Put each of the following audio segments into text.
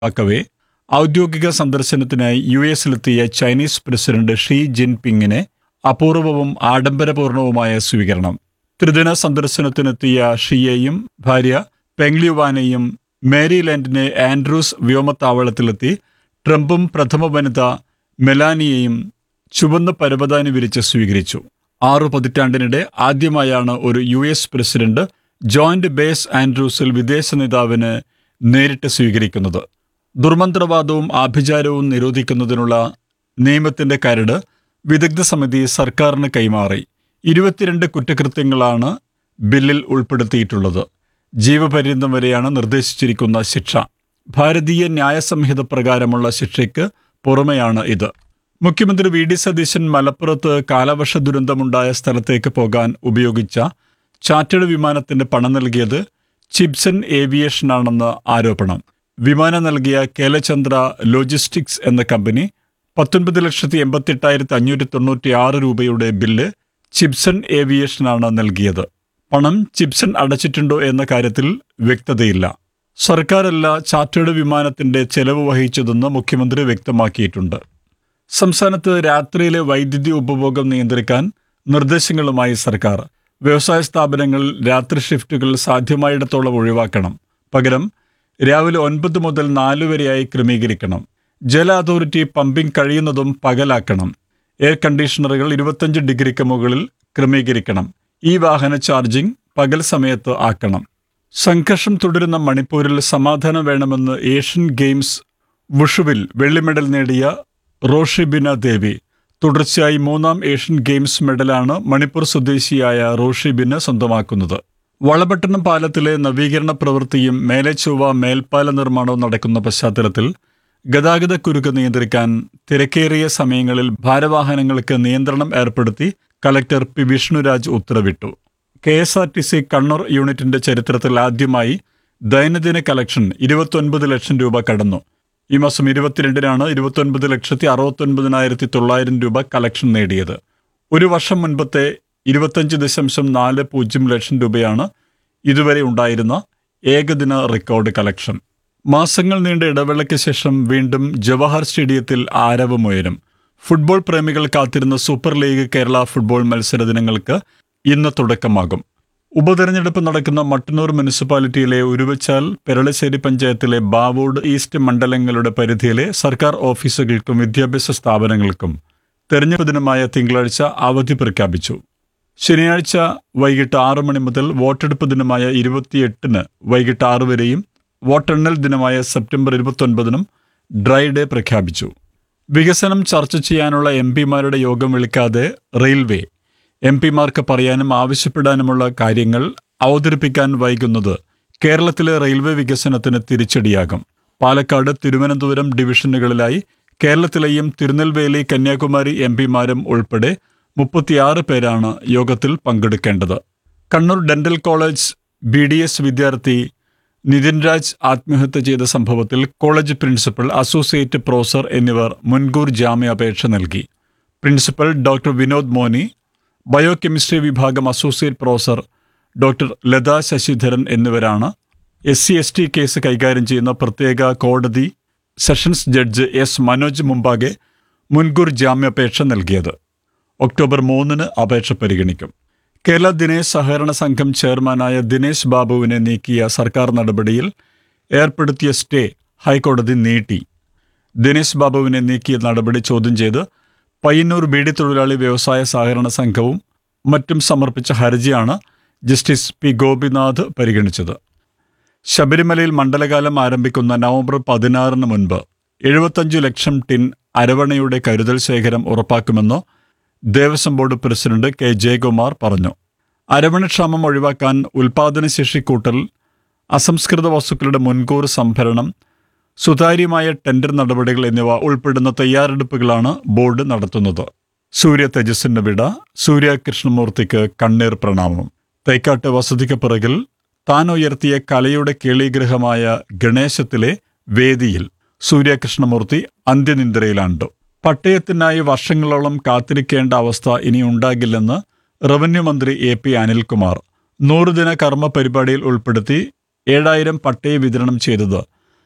ആക്കവേ ഔദ്യോഗിക സന്ദർശനത്തിനായി യു എസിലെത്തിയ ചൈനീസ് പ്രസിഡന്റ് ഷീ ജിൻപിങ്ങിനെ അപൂർവവും ആഡംബരപൂർണവുമായ സ്വീകരണം ത്രിദിന സന്ദർശനത്തിനെത്തിയ ഷിയെയും ഭാര്യ പെങ്ലിയുവാനെയും മേരിലാൻഡിനെ ആൻഡ്രൂസ് വ്യോമത്താവളത്തിലെത്തി ട്രംപും പ്രഥമ വനിത മെലാനിയെയും ചുവന്ന പരവതാനി വിരിച്ച് സ്വീകരിച്ചു ആറു പതിറ്റാണ്ടിനിടെ ആദ്യമായാണ് ഒരു U S president joint base ആൻഡ്രൂസിൽ വിദേശ നേതാവിന് നേരിട്ട് സ്വീകരിക്കുന്നത് ദുർമന്ത്രവാദവും ആഭിചാരവും നിരോധിക്കുന്നതിനുള്ള നിയമത്തിന്റെ കരട് വിദഗ്ധ സമിതി സർക്കാരിന് കൈമാറി ഇരുപത്തിരണ്ട് കുറ്റകൃത്യങ്ങളാണ് ബില്ലിൽ ഉൾപ്പെടുത്തിയിട്ടുള്ളത് ജീവപര്യന്തം വരെയാണ് നിർദ്ദേശിച്ചിരിക്കുന്ന ശിക്ഷ ഭാരതീയ ന്യായ സംഹിത പ്രകാരമുള്ള ശിക്ഷയ്ക്ക് പുറമെയാണ് ഇത് മുഖ്യമന്ത്രി വി ഡി സതീശൻ മലപ്പുറത്ത് കാലവർഷ ദുരന്തമുണ്ടായ സ്ഥലത്തേക്ക് പോകാൻ ഉപയോഗിച്ച ചാർട്ടേഡ് വിമാനത്തിന് പണം നൽകിയത് ചിപ്സൺ ഏവിയേഷനാണെന്ന് ആരോപണം വിമാനം നൽകിയ കേലചന്ദ്ര ലോജിസ്റ്റിക്സ് എന്ന കമ്പനി പത്തൊൻപത് ലക്ഷത്തി എൺപത്തെട്ടായിരത്തി അഞ്ഞൂറ്റി തൊണ്ണൂറ്റി ആറ് രൂപയുടെ ബില്ല് ചിപ്സൺ ഏവിയേഷനാണ് നൽകിയത് പണം ചിപ്സൺ അടച്ചിട്ടുണ്ടോ എന്ന കാര്യത്തിൽ വ്യക്തതയില്ല സർക്കാരല്ല ചാർട്ടേഡ് വിമാനത്തിന്റെ ചെലവ് വഹിച്ചതെന്ന് മുഖ്യമന്ത്രി വ്യക്തമാക്കിയിട്ടുണ്ട് സംസ്ഥാനത്ത് രാത്രിയിലെ വൈദ്യുതി ഉപഭോഗം നിയന്ത്രിക്കാൻ നിർദ്ദേശങ്ങളുമായി സർക്കാർ വ്യവസായ സ്ഥാപനങ്ങളിൽ രാത്രി ഷിഫ്റ്റുകൾ സാധ്യമായിടത്തോളം ഒഴിവാക്കണം പകരം രാവിലെ ഒൻപത് മുതൽ നാല് വരെയായി ക്രമീകരിക്കണം ജല അതോറിറ്റി പമ്പിംഗ് കഴിയുന്നതും പകലാക്കണം എയർ കണ്ടീഷണറുകൾ ഇരുപത്തഞ്ച് ഡിഗ്രിക്ക് മുകളിൽ ക്രമീകരിക്കണം ഈ വാഹന ചാർജിംഗ് പകൽ സമയത്ത് ആക്കണം സംഘർഷം തുടരുന്ന മണിപ്പൂരിൽ സമാധാനം വേണമെന്ന് ഏഷ്യൻ ഗെയിംസ് വുഷുവിൽ വെള്ളി മെഡൽ നേടിയ റോഷിബിന ദേവി തുടർച്ചയായി മൂന്നാം ഏഷ്യൻ ഗെയിംസ് മെഡലാണ് മണിപ്പൂർ സ്വദേശിയായ റോഷിബിന് സ്വന്തമാക്കുന്നത് വളപട്ടണം പാലത്തിലെ നവീകരണ പ്രവൃത്തിയും മേലെ ചൊവ്വ മേൽപ്പാല നിർമ്മാണവും നടക്കുന്ന പശ്ചാത്തലത്തിൽ ഗതാഗത കുരുക്ക് നിയന്ത്രിക്കാൻ തിരക്കേറിയ സമയങ്ങളിൽ ഭാരവാഹനങ്ങൾക്ക് നിയന്ത്രണം ഏർപ്പെടുത്തി കലക്ടർ പി വിഷ്ണുരാജ് ഉത്തരവിട്ടു K S R T C Kannur യൂണിറ്റിന്റെ ചരിത്രത്തിൽ ആദ്യമായി ദൈനംദിന കളക്ഷൻ ഇരുപത്തൊൻപത് ലക്ഷം രൂപ കടന്നു ഈ മാസം ഇരുപത്തിരണ്ടിനാണ് ഇരുപത്തൊൻപത് ലക്ഷത്തി അറുപത്തൊൻപതിനായിരത്തി തൊള്ളായിരം രൂപ കളക്ഷൻ നേടിയത് ഒരു വർഷം മുൻപത്തെ ഇരുപത്തഞ്ച് ദശാംശം നാല് പൂജ്യം ലക്ഷം രൂപയാണ് ഇതുവരെ ഉണ്ടായിരുന്ന ഏകദിന റെക്കോർഡ് കളക്ഷൻ മാസങ്ങൾ നീണ്ട ഇടവേളയ്ക്ക് ശേഷം വീണ്ടും ജവഹർ സ്റ്റേഡിയത്തിൽ ആരവമുയരും ഫുട്ബോൾ പ്രേമികൾ കാത്തിരുന്ന സൂപ്പർ ലീഗ് കേരള ഫുട്ബോൾ മത്സര ദിനങ്ങൾക്ക് ഇന്ന് തുടക്കമാകും ഉപതെരഞ്ഞെടുപ്പ് നടക്കുന്ന മട്ടന്നൂർ മുനിസിപ്പാലിറ്റിയിലെ ഉരുവച്ചാൽ പെരളശ്ശേരി പഞ്ചായത്തിലെ ബാവോഡ് ഈസ്റ്റ് മണ്ഡലങ്ങളുടെ പരിധിയിലെ സർക്കാർ ഓഫീസുകൾക്കും വിദ്യാഭ്യാസ സ്ഥാപനങ്ങൾക്കും തെരഞ്ഞെടുപ്പ് ദിനമായ തിങ്കളാഴ്ച അവധി പ്രഖ്യാപിച്ചു ശനിയാഴ്ച വൈകിട്ട് ആറ് മണി മുതൽ വോട്ടെടുപ്പ് ദിനമായ ഇരുപത്തിയെട്ടിന് വൈകിട്ട് ആറ് വരെയും വോട്ടെണ്ണൽ ദിനമായ സെപ്റ്റംബർ ഇരുപത്തൊൻപതിനും ഡ്രൈ ഡേ പ്രഖ്യാപിച്ചു വികസനം ചർച്ച ചെയ്യാനുള്ള എം പിമാരുടെ യോഗം വിളിക്കാതെ റെയിൽവേ എം പിമാർക്ക് പറയാനും ആവശ്യപ്പെടാനുമുള്ള കാര്യങ്ങൾ അവതരിപ്പിക്കാൻ വൈകുന്നത് കേരളത്തിലെ റെയിൽവേ വികസനത്തിന് തിരിച്ചടിയാകും പാലക്കാട് തിരുവനന്തപുരം ഡിവിഷനുകളിലായി കേരളത്തിലെയും തിരുനെൽവേലി കന്യാകുമാരി എം പിമാരും ഉൾപ്പെടെ മുപ്പത്തിയാറ് പേരാണ് യോഗത്തിൽ പങ്കെടുക്കേണ്ടത് Kannur dental college B D S വിദ്യാർത്ഥി നിതിൻ രാജ് ആത്മഹത്യ ചെയ്ത സംഭവത്തിൽ കോളേജ് പ്രിൻസിപ്പൽ അസോസിയേറ്റ് പ്രൊഫസർ എന്നിവർ മുൻകൂർ ജാമ്യാപേക്ഷ നൽകി principal doctor Vinod Mony biochemistry വിഭാഗം associate professor doctor Latha Sasidharan എന്നിവരാണ് S C S T case കൈകാര്യം ചെയ്യുന്ന പ്രത്യേക കോടതി സെഷൻസ് ജഡ്ജ് എസ് മനോജ് മുമ്പാകെ മുൻകൂർ ജാമ്യാപേക്ഷ നൽകിയത് ഒക്ടോബർ മൂന്നിന് അപേക്ഷ പരിഗണിക്കും കേരള ദിനേശ് സഹകരണ സംഘം ചെയർമാനായ ദിനേശ് ബാബുവിനെ നീക്കിയ സർക്കാർ നടപടിയിൽ ഏർപ്പെടുത്തിയ സ്റ്റേ ഹൈക്കോടതി നീട്ടി ദിനേശ് ബാബുവിനെ നീക്കിയ നടപടി ചോദ്യം ചെയ്ത് പയ്യന്നൂർ ബീഡി തൊഴിലാളി വ്യവസായ സഹകരണ സംഘവും മറ്റും സമർപ്പിച്ച ഹർജിയാണ് ജസ്റ്റിസ് പി ഗോപിനാഥ് പരിഗണിച്ചത് ശബരിമലയിൽ മണ്ഡലകാലം ആരംഭിക്കുന്ന നവംബർ പതിനാറിന് മുൻപ് എഴുപത്തഞ്ചു ലക്ഷം ടിൻ അരവണയുടെ കരുതൽ ശേഖരം ഉറപ്പാക്കുമെന്ന് Devaswom board president K Jayakumar പറഞ്ഞു അരവണക്ഷാമം ഒഴിവാക്കാൻ ഉൽപാദനശേഷി കൂട്ടൽ അസംസ്കൃത വസ്തുക്കളുടെ മുൻകൂർ സംഭരണം സുതാര്യമായ ടെൻഡർ നടപടികൾ എന്നിവ ഉൾപ്പെടുന്ന തയ്യാറെടുപ്പുകളാണ് ബോർഡ് നടത്തുന്നത് സൂര്യ തേജസ്സിന്റെ വിട സൂര്യ കൃഷ്ണമൂർത്തിക്ക് കണ്ണീർ പ്രണാമം തൈക്കാട്ട് വസതിക്ക് പിറകിൽ താൻ ഉയർത്തിയ കലയുടെ കേളീഗ്രഹമായ ഗണേശത്തിലെ വേദിയിൽ സൂര്യകൃഷ്ണമൂർത്തി അന്ത്യനിന്ദ്രയിലാണ്ടു പട്ടയത്തിനായി വർഷങ്ങളോളം കാത്തിരിക്കേണ്ട അവസ്ഥ ഇനി ഉണ്ടാകില്ലെന്ന് റവന്യൂ മന്ത്രി എ പി അനിൽകുമാർ നൂറുദിന കർമ്മ പരിപാടിയിൽ ഉൾപ്പെടുത്തി ഏഴായിരം പട്ടയ വിതരണം ചെയ്തത്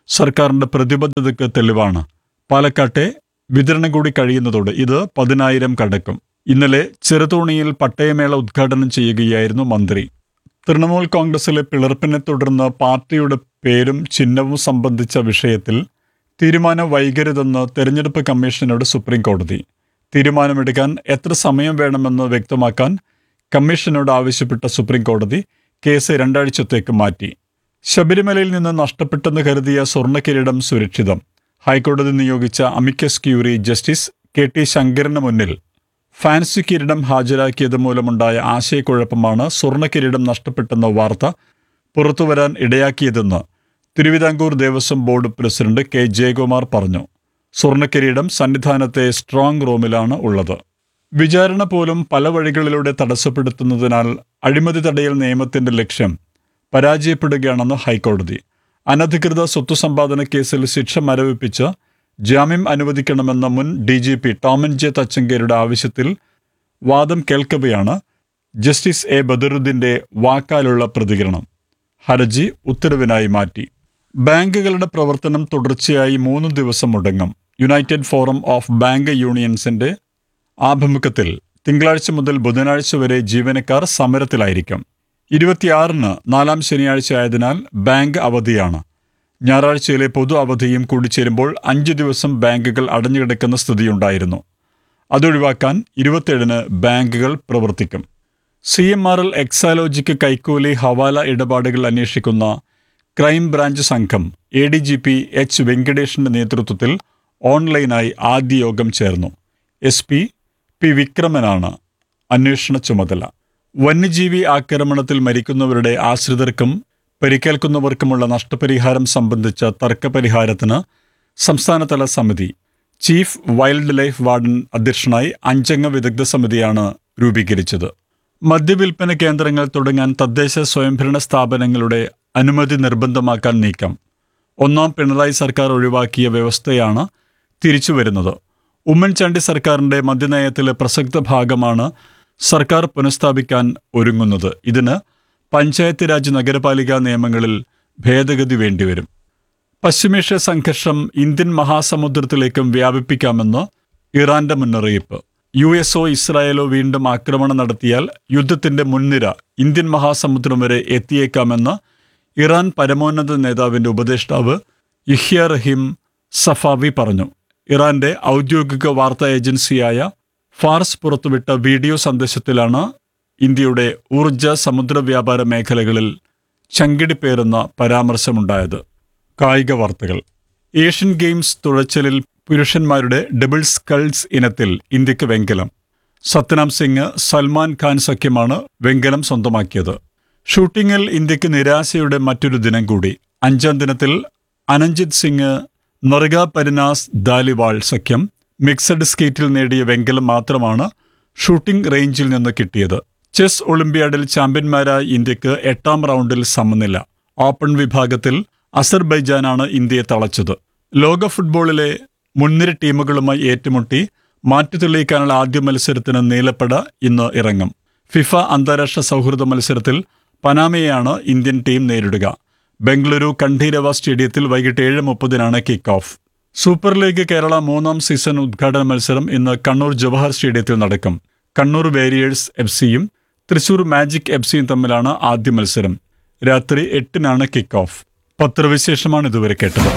സർക്കാരിന്റെ പ്രതിബദ്ധതയ്ക്ക് തെളിവാണ് പാലക്കാട്ടെ വിതരണം കൂടി കഴിയുന്നതോടെ ഇത് പതിനായിരം കടക്കും ഇന്നലെ ചെറുതോണിയിൽ പട്ടയമേള ഉദ്ഘാടനം ചെയ്യുകയായിരുന്നു മന്ത്രി തൃണമൂൽ കോൺഗ്രസിലെ പിളർപ്പിനെ തുടർന്ന് പാർട്ടിയുടെ പേരും ചിഹ്നവും സംബന്ധിച്ച വിഷയത്തിൽ തീരുമാനം വൈകരുതെന്ന് തെരഞ്ഞെടുപ്പ് കമ്മീഷനോട് സുപ്രീം കോടതി തീരുമാനമെടുക്കാൻ എത്ര സമയം വേണമെന്ന് വ്യക്തമാക്കാൻ കമ്മീഷനോട് ആവശ്യപ്പെട്ട സുപ്രീം കോടതി കേസ് രണ്ടാഴ്ചത്തേക്ക് മാറ്റി ശബരിമലയിൽ നിന്ന് നഷ്ടപ്പെട്ടെന്ന് കരുതിയ സ്വർണ്ണക്കിരീടം സുരക്ഷിതം ഹൈക്കോടതി നിയോഗിച്ച amicus curiae justice K T ശങ്കരന് മുന്നിൽ ഫാൻസി കിരീടം ഹാജരാക്കിയത് മൂലമുണ്ടായ ആശയക്കുഴപ്പമാണ് സ്വർണ്ണക്കിരീടം നഷ്ടപ്പെട്ടെന്ന വാർത്ത പുറത്തുവരാൻ ഇടയാക്കിയതെന്ന് Travancore Devaswom board president K Jayakumar പറഞ്ഞു സ്വർണ്ണക്കിരീടം സന്നിധാനത്തെ സ്ട്രോങ് റൂമിലാണ് ഉള്ളത് വിചാരണ പോലും പല വഴികളിലൂടെ തടസ്സപ്പെടുത്തുന്നതിനാൽ അഴിമതി തടയൽ നിയമത്തിന്റെ ലക്ഷ്യം പരാജയപ്പെടുകയാണെന്ന് ഹൈക്കോടതി അനധികൃത സ്വത്ത് സമ്പാദന കേസിൽ ശിക്ഷ മരവിപ്പിച്ച് ജാമ്യം അനുവദിക്കണമെന്ന മുൻ D G P Tomin J തച്ചങ്കേരുടെ ആവശ്യത്തിൽ വാദം കേൾക്കവെയാണ് ജസ്റ്റിസ് എ ബദറുദ്ദീന്റെ വാക്കാലുള്ള പ്രതികരണം ഹർജി ഉത്തരവിനായി മാറ്റി ബാങ്കുകളുടെ പ്രവർത്തനം തുടർച്ചയായി മൂന്ന് ദിവസം മുടങ്ങും യുണൈറ്റഡ് ഫോറം ഓഫ് ബാങ്ക് യൂണിയൻസിന്റെ ആഭിമുഖ്യത്തിൽ തിങ്കളാഴ്ച മുതൽ ബുധനാഴ്ച വരെ ജീവനക്കാർ സമരത്തിലായിരിക്കും ഇരുപത്തിയാറിന് നാലാം ശനിയാഴ്ച ആയതിനാൽ ബാങ്ക് അവധിയാണ് ഞായറാഴ്ചയിലെ പൊതു അവധിയും കൂടിച്ചേരുമ്പോൾ അഞ്ച് ദിവസം ബാങ്കുകൾ അടഞ്ഞുകിടക്കുന്ന സ്ഥിതിയുണ്ടായിരുന്നു അതൊഴിവാക്കാൻ ഇരുപത്തിയേഴിന് ബാങ്കുകൾ പ്രവർത്തിക്കും സി എം ആർ എൽ എക്സാലോജിക്ക് കൈക്കൂലി ഹവാല ഇടപാടുകൾ അന്വേഷിക്കുന്ന ക്രൈം ബ്രാഞ്ച് സംഘം A D G P H വെങ്കടേഷിന്റെ നേതൃത്വത്തിൽ ഓൺലൈനായി ആദ്യ യോഗം ചേർന്നു എസ് പി പി വിക്രമനാണ് അന്വേഷണ ചുമതല വന്യജീവി ആക്രമണത്തിൽ മരിക്കുന്നവരുടെ ആശ്രിതർക്കും പരിക്കേൽക്കുന്നവർക്കുമുള്ള നഷ്ടപരിഹാരം സംബന്ധിച്ച തർക്കപരിഹാരത്തിന് സംസ്ഥാനതല സമിതി ചീഫ് വൈൽഡ് ലൈഫ് വാർഡൻ അധ്യക്ഷനായി അഞ്ചംഗ വിദഗ്ധ സമിതിയാണ് രൂപീകരിച്ചത് മദ്യവിൽപ്പന കേന്ദ്രങ്ങൾ തുടങ്ങാൻ തദ്ദേശ സ്വയംഭരണ സ്ഥാപനങ്ങളുടെ അനുമതി നിർബന്ധമാക്കാൻ നീക്കം ഒന്നാം പിണറായി സർക്കാർ ഒഴിവാക്കിയ വ്യവസ്ഥയാണ് തിരിച്ചുവരുന്നത് ഉമ്മൻചാണ്ടി സർക്കാരിന്റെ മദ്യനയത്തിലെ പ്രസക്ത ഭാഗമാണ് സർക്കാർ പുനഃസ്ഥാപിക്കാൻ ഒരുങ്ങുന്നത് ഇതിന് പഞ്ചായത്ത് രാജ് നഗരപാലികാ നിയമങ്ങളിൽ ഭേദഗതി വേണ്ടിവരും പശ്ചിമേഷ്യ സംഘർഷം ഇന്ത്യൻ മഹാസമുദ്രത്തിലേക്കും വ്യാപിപ്പിക്കാമെന്ന് ഇറാന്റെ മുന്നറിയിപ്പ് യു എസോ ഇസ്രായേലോ വീണ്ടും ആക്രമണം നടത്തിയാൽ യുദ്ധത്തിന്റെ മുൻനിര ഇന്ത്യൻ മഹാസമുദ്രം വരെ എത്തിയേക്കാമെന്ന് ഇറാൻ പരമോന്നത നേതാവിന്റെ ഉപദേഷ്ടാവ് യഹ്യ റഹീം സഫാവി പറഞ്ഞു ഇറാന്റെ ഔദ്യോഗിക വാർത്താ ഏജൻസിയായ ഫാർസ് പുറത്തുവിട്ട വീഡിയോ സന്ദേശത്തിലാണ് ഇന്ത്യയുടെ ഊർജ സമുദ്ര വ്യാപാര മേഖലകളിൽ ചങ്കിടിപ്പേറുന്ന പരാമർശമുണ്ടായത് കായിക വാർത്തകൾ ഏഷ്യൻ ഗെയിംസ് തുഴച്ചിലിൽ പുരുഷന്മാരുടെ ഡബിൾ സ്കൾസ് ഇനത്തിൽ ഇന്ത്യക്ക് വെങ്കലം സത്നാം സിംഗ് സൽമാൻ ഖാൻ സഖ്യമാണ് വെങ്കലം സ്വന്തമാക്കിയത് ഷൂട്ടിങ്ങിൽ ഇന്ത്യക്ക് നിരാശയുടെ മറ്റൊരു ദിനം കൂടി അഞ്ചാം ദിനത്തിൽ അനഞ്ജിത് സിംഗ് നൊറിഗ പരിനാസ് ദാലിവാൾ സഖ്യം മിക്സഡ് സ്കേറ്റിൽ നേടിയ വെങ്കലം മാത്രമാണ് ഷൂട്ടിംഗ് റേഞ്ചിൽ നിന്ന് കിട്ടിയത് ചെസ് ഒളിമ്പ്യാഡിൽ ചാമ്പ്യന്മാരായ ഇന്ത്യക്ക് എട്ടാം റൗണ്ടിൽ സമനില ഓപ്പൺ വിഭാഗത്തിൽ അസർബൈജാനാണ് ഇന്ത്യയെ തളച്ചത് ലോക ഫുട്ബോളിലെ മുൻനിര ടീമുകളുമായി ഏറ്റുമുട്ടി മാറ്റു തെളിയിക്കാനുള്ള ആദ്യ മത്സരത്തിന് നീലപ്പട ഇന്ന് ഇറങ്ങും ഫിഫ അന്താരാഷ്ട്ര സൗഹൃദ മത്സരത്തിൽ പനാമയെയാണ് ഇന്ത്യൻ ടീം നേരിടുക ബംഗളൂരു കണ്ഠീരവ സ്റ്റേഡിയത്തിൽ വൈകിട്ട് ഏഴ് മുപ്പതിനാണ് kick off super league Kerala മൂന്നാം സീസൺ ഉദ്ഘാടന മത്സരം ഇന്ന് കണ്ണൂർ ജവഹർ സ്റ്റേഡിയത്തിൽ നടക്കും കണ്ണൂർ വേരിയേഴ്സ് എഫ് സിയും തൃശൂർ മാജിക് എഫ് സിയും തമ്മിലാണ് ആദ്യ മത്സരം രാത്രി എട്ടിനാണ് കിക്ക് ഓഫ് പത്രവിശേഷമാണ് ഇതുവരെ കേട്ടത്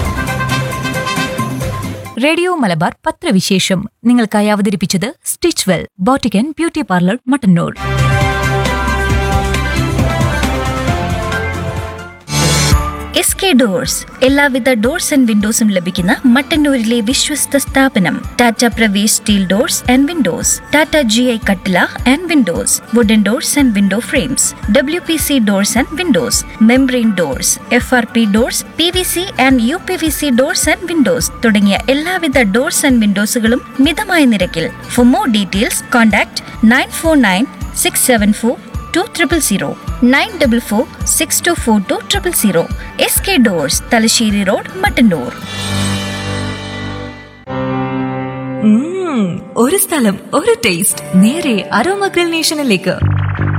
റേഡിയോ മലബാർ പത്രവിശേഷം നിങ്ങൾക്കായി അവതരിപ്പിച്ചത് stitch well boutique and beauty parlour Mattannur S K doors എല്ലാവിധ ഡോർസ് ആൻഡ് വിൻഡോസും ലഭിക്കുന്ന മട്ടന്നൂരിലെ വിശ്വസ്ത സ്ഥാപനം Tata Pravesh steel doors and windows Tata G I കട്ടില and windows wooden doors and window frames W P C doors and windows membrane doors F R P doors P V C and U P V C doors and windows തുടങ്ങിയ എല്ലാവിധ doors and വിൻഡോസുകളും മിതമായ നിരക്കിൽ for more details contact nine four nine six seven four two triple zero nine double four six two four two triple zero S K doors Thalassery road Mattannur ഉം, ഒരു സ്ഥലം ഒരു taste നേരെ അരോമ ഗ്രിൽ നേഷനിലേക്ക്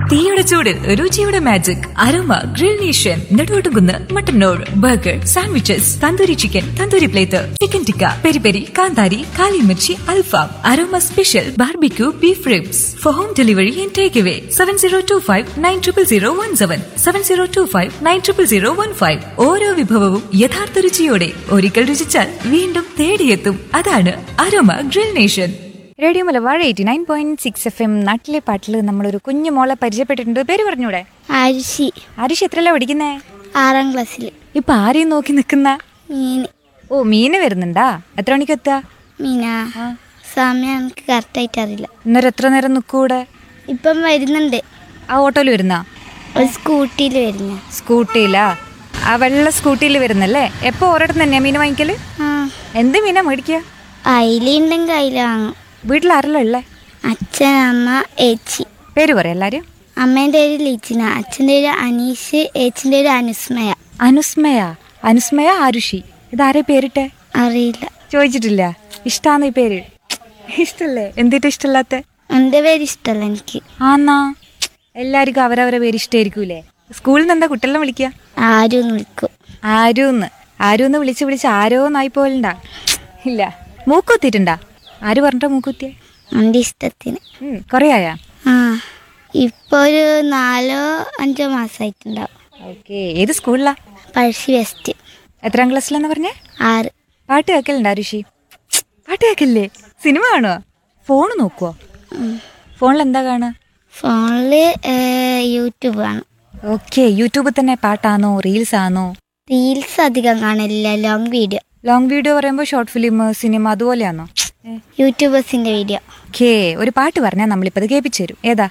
തീയുടെ ചൂടിൽ രുചിയുടെ magic aroma grill nation Neduvattukunnu Mattannur burger sandwiches tandoori chicken tandoori plate chicken tikka peri peri കാന്താരി കാലിമിർച്ചി അൽഫാം aroma special barbecue beef ribs for home delivery and take away seven zero two five nine triple zero one seven seven zero two five nine triple zero one five ഓരോ വിഭവവും യഥാർത്ഥ രുചിയോടെ ഒരിക്കൽ രുചിച്ചാൽ വീണ്ടും തേടിയെത്തും അതാണ് aroma grill nation radio Malabar eighty nine point six F M നാട്ടിലെ പാട്ടിൽ നമ്മളൊരു കുഞ്ഞു മോളെ പരിചയപ്പെട്ടിട്ടുണ്ട് പേര് പറഞ്ഞൂടെ ആരുഷി ആരുഷ് എത്രയല്ല പഠിക്കുന്നേ ആറാം ക്ലാസ്സിൽ ഇപ്പൊ ആരെയും നോക്കി നിക്കുന്ന മീൻ ഓ മീന് വരുന്നുണ്ടാ എത്ര മണിക്ക് എത്താ മീന സമയം എനിക്ക് കറക്റ്റായിട്ട് അറിയില്ല ഇന്നൊരു എത്ര നേരം നിൽക്കൂടെ ഇപ്പം വരുന്നുണ്ട് ആ ഓട്ടോയിൽ വരുന്നാ ഒരു സ്കൂട്ടിയിൽ വരുന്ന സ്കൂട്ടിയിലാ ആ വെള്ള സ്കൂട്ടിയിൽ വരുന്നല്ലേ എപ്പോ ഒരിടത്ത് തന്നെയാ മീൻ വാങ്ങിക്കല് ആ എന്ത് മീനാ മേടിക്കുക അയിലുണ്ടെങ്കിൽ അയില വാങ്ങും വീട്ടിൽ ആരെല്ലാം ഉള്ളേ അച്ഛൻ അമ്മ ഏച്ചി പേര് പറയാം എല്ലാരും അമ്മേൻ്റെ പേര് ലിച്ചിന അച്ഛൻ്റെ പേര് അനീഷ് ഏച്ചിൻ്റെ പേര് അനുസ്മയ അനുസ്മയ അനുസ്മയ ആരുഷി ഇതാരെ പേരിട്ടെ അറിയില്ല ചോദിച്ചിട്ടില്ല ഇഷ്ടാന്ന് ഈ പേര് ഇഷ്ടല്ലേ എന്തിട്ട് ഇഷ്ടല്ലാത്ത എൻ്റെ പേര് ഇഷ്ടമല്ല എനിക്ക് ആന്നാ എല്ലാവർക്കും അവരവരെ പേര് ഇഷ്ടമായിരിക്കൂലേ സ്കൂളിൽ നിന്ന് എന്താ കുട്ടികളെ വിളിക്കുക ആരും ഒന്ന് വിളിക്കും ആരൂന്ന് ആരൂന്ന് വിളിച്ച് വിളിച്ച് ആരോന്നായി പോലുണ്ടാ ഇല്ല മൂക്കുത്തിട്ടുണ്ടാ ആര് പറഞ്ഞിട്ടാ മൂക്കുത്തിയെ എൻ്റെ ഇഷ്ടത്തിന് ഉം, കുറേ ആയാ ആ ഇപ്പോൾ ഒരു നാലോ അഞ്ചോ മാസമായിട്ടുണ്ടാവും ഓക്കെ ഏത് സ്കൂളിലാ പഴശ്ശി വെസ്റ്റ് എത്രാം ക്ലാസ്സിലെന്ന് പറഞ്ഞേ ആറ് പാട്ട് കേൾക്കലുണ്ടാ ഋഷി പാട്ട് കേൾക്കില്ലേ സിനിമ കാണുവോ ഫോൺ നോക്കുവോ ഫോണിൽ എന്താ കാണുക ഫോണിൽ യൂട്യൂബ് കാണും ഓക്കെ യൂട്യൂബിൽ തന്നെ പാട്ടാണോ റീൽസ് ആണോ റീൽസ് അധികം കാണില്ല ലോങ് വീഡിയോ ലോങ് വീഡിയോ പറയുമ്പോൾ ഷോർട്ട് ഫിലിം സിനിമ അതുപോലെയാണോ യൂട്യൂബേഴ്സിൻ്റെ വീഡിയോ ഓക്കേ ഒരു പാട്ട് പറഞ്ഞാൽ നമ്മളിപ്പോൾ അത് കേൾപ്പിച്ചു തരും ഏതാ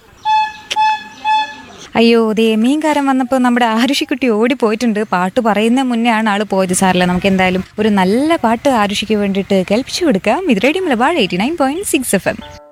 അയ്യോ ദേ മീൻകാരൻ വന്നപ്പോൾ നമ്മുടെ ആരുഷിക്കുട്ടി ഓടി പോയിട്ടുണ്ട് പാട്ട് പറയുന്ന മുന്നേ ആണ് ആള് പോയത് സാറില്ല നമുക്ക് എന്തായാലും ഒരു നല്ല പാട്ട് ആരുഷിക്ക് വേണ്ടിയിട്ട് കേൾപ്പിച്ചു കൊടുക്കാം ഇത് radio Malabar eighty nine point six F M